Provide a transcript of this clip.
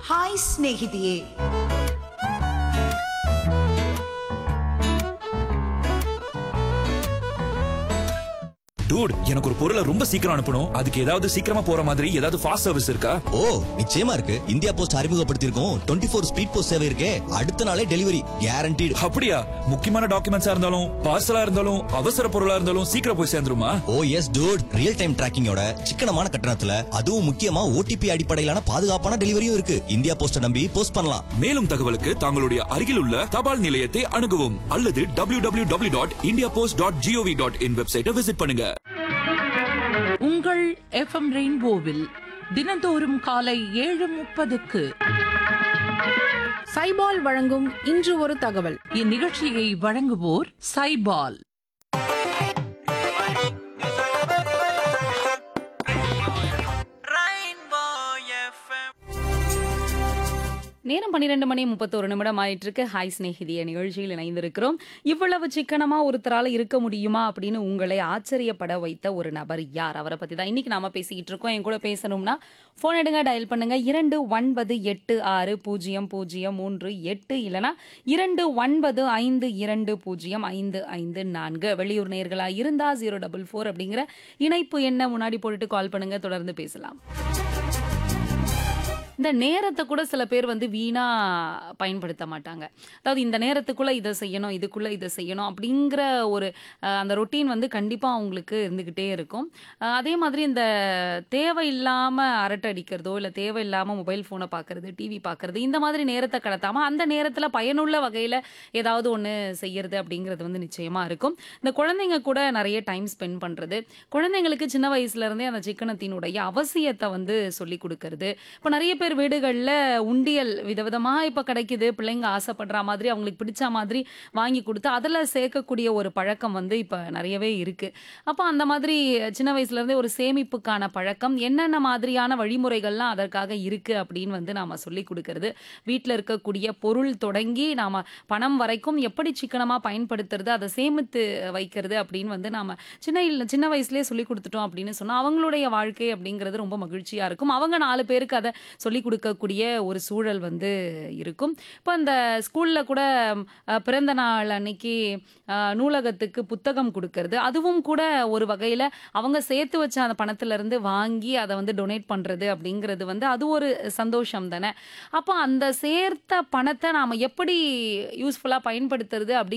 hi ಸ್ನೇಹಿತೆಯೇ dude எனக்கு ஒரு பொருளை ரொம்ப சீக்கிரம் அனுப்பணும் அதுக்கு ஏதாவது சீக்கிரமா போற மாதிரி ஏதாவது ஃபாஸ்ட் சர்வீஸ் இருக்கா ஓ நிச்சயமா இருக்கு இந்தியா போஸ்ட் அறிமுகப்படுத்தியிருக்கோம் டுவெண்ட்டி ஃபோர் ஸ்பீட் போஸ்ட் சேவை இருக்கே அடுத்த நாளே டெலிவரி கேரண்டீடு அப்படியா முக்கியமான டாக்குமெண்ட்ஸா இருந்தாலும் பார்சலா இருந்தாலும் அவசர பொருளா இருந்தாலும் சீக்கிரம் போய் சேர்ந்துருமா oh yes dude real time டிராக்கிங்கோட சிக்கனமான கட்டணத்துல அதுவும் முக்கியமா ஓடிபி அடிப்படையிலான பாதுகாப்பான டெலிவரியும் இருக்கு இந்தியா போஸ்ட நம்பி போஸ்ட் பண்ணலாம் மேலும் தகவலுக்கு தங்களுடைய அருகில் உள்ள தபால் நிலையத்தை அணுகவும் அல்லது W W W dot India post dot G O V dot in வெப்சைட்டை விசிட் பண்ணுங்க உங்கள் எஃப்எம் ரெயின்போவில் தினந்தோறும் காலை ஏழு முப்பதுக்கு சைபால் வழங்கும் இன்று ஒரு தகவல் இந்நிகழ்ச்சியை வழங்குவோர் சைபால் நேரம் பன்னிரெண்டு மணி முப்பத்தோரு நிமிடம் ஆயிட்டு இருக்கு ஹாய் ஸ்நேகிதிய நிகழ்ச்சியில் இணைந்திருக்கிறோம் இவ்வளவு சிக்கனமா ஒருத்தரால இருக்க முடியுமா அப்படின்னு உங்களை ஆச்சரியப்பட வைத்த ஒரு நபர் யார் அவரை பத்தி தான் இன்னைக்கு நாம பேசிக்கிட்டு இருக்கோம் என் கூட பேசணும்னா போன் எடுங்க டயல் பண்ணுங்க இரண்டு ஒன்பது எட்டு ஆறு பூஜ்ஜியம் பூஜ்ஜியம் மூன்று எட்டு இல்லனா இரண்டு ஒன்பது ஐந்து இரண்டு பூஜ்ஜியம் ஐந்து ஐந்து நான்கு வெளியூர் நேர்களா இருந்தா ஜீரோ டபுள் ஃபோர் அப்படிங்கிற இணைப்பு என்ன முன்னாடி போட்டுட்டு கால் பண்ணுங்க தொடர்ந்து பேசலாம் இந்த நேரத்தை கூட சில பேர் வந்து வீணா பயன்படுத்த மாட்டாங்க அதாவது இந்த நேரத்துக்குள்ள இதை செய்யணும் இதுக்குள்ள இதை செய்யணும் அப்படிங்கிற ஒரு அஹ், அந்த ரொட்டீன் வந்து கண்டிப்பா அவங்களுக்கு இருந்துகிட்டே இருக்கும் அஹ், அதே மாதிரி இந்த தேவையில்லாம அரட்டை அடிக்கிறதோ இல்ல தேவையில்லாம மொபைல் போனை பார்க்கறது டிவி பார்க்கறது இந்த மாதிரி நேரத்தை கடத்தாம அந்த நேரத்துல பயனுள்ள வகையில ஏதாவது ஒண்ணு செய்யறது அப்படிங்கிறது வந்து நிச்சயமா இருக்கும் இந்த குழந்தைங்க கூட நிறைய டைம் ஸ்பெண்ட் பண்றது குழந்தைங்களுக்கு சின்ன வயசுல இருந்தே அந்த சிக்கனத்தினுடைய அவசியத்தை வந்து சொல்லி கொடுக்கறது இப்போ நிறைய பேர் வீடுகளில் உண்டியல் விதவிதமா இப்போ கிடைக்குது பிள்ளைங்க ஆசைப்படுற மாதிரி அவங்களுக்கு பிடிச்ச மாதிரி வாங்கி கொடுத்து அதில் சேர்க்கக்கூடிய ஒரு பழக்கம் வந்து இப்போ நிறையவே இருக்கு அப்போ அந்த மாதிரி சின்ன வயசுல இருந்தே ஒரு சேமிப்புக்கான பழக்கம் என்னென்ன மாதிரியான வழிமுறைகள்லாம் அதற்காக இருக்கு அப்படின்னு வந்து நாம சொல்லி கொடுக்கறது வீட்டில் இருக்கக்கூடிய பொருள் தொடங்கி நாம பணம் வரைக்கும் எப்படி சிக்கனமா பயன்படுத்துறது அதை சேமித்து வைக்கிறது அப்படின்னு வந்து நாம சின்ன இல்ல- சின்ன வயசுலயே சொல்லி கொடுத்துட்டோம் அப்படின்னு சொன்னா அவங்களுடைய வாழ்க்கை அப்படிங்கிறது ரொம்ப மகிழ்ச்சியா இருக்கும் அவங்க நாலு பேருக்கு அதை சொல்லி கொடுக்கக்கூடிய ஒரு சூழல் வந்து இருக்கும் இப்போ அந்த ஸ்கூல்ல கூட அஹ், பிறந்த நாள் அன்னைக்கு அஹ், நூலகத்துக்கு புத்தகம் கொடுக்கறது அதுவும் கூட ஒரு வகையில அவங்க சேர்த்து வச்ச அந்த பணத்துல இருந்து வாங்கி அதை வந்து டொனேட் பண்றது அப்படிங்கிறது வந்து அது ஒரு சந்தோஷம் தானே அப்போ அந்த சேர்த்த பணத்தை நாம எப்படி யூஸ்ஃபுல்லா பயன்படுத்துறது அப்படி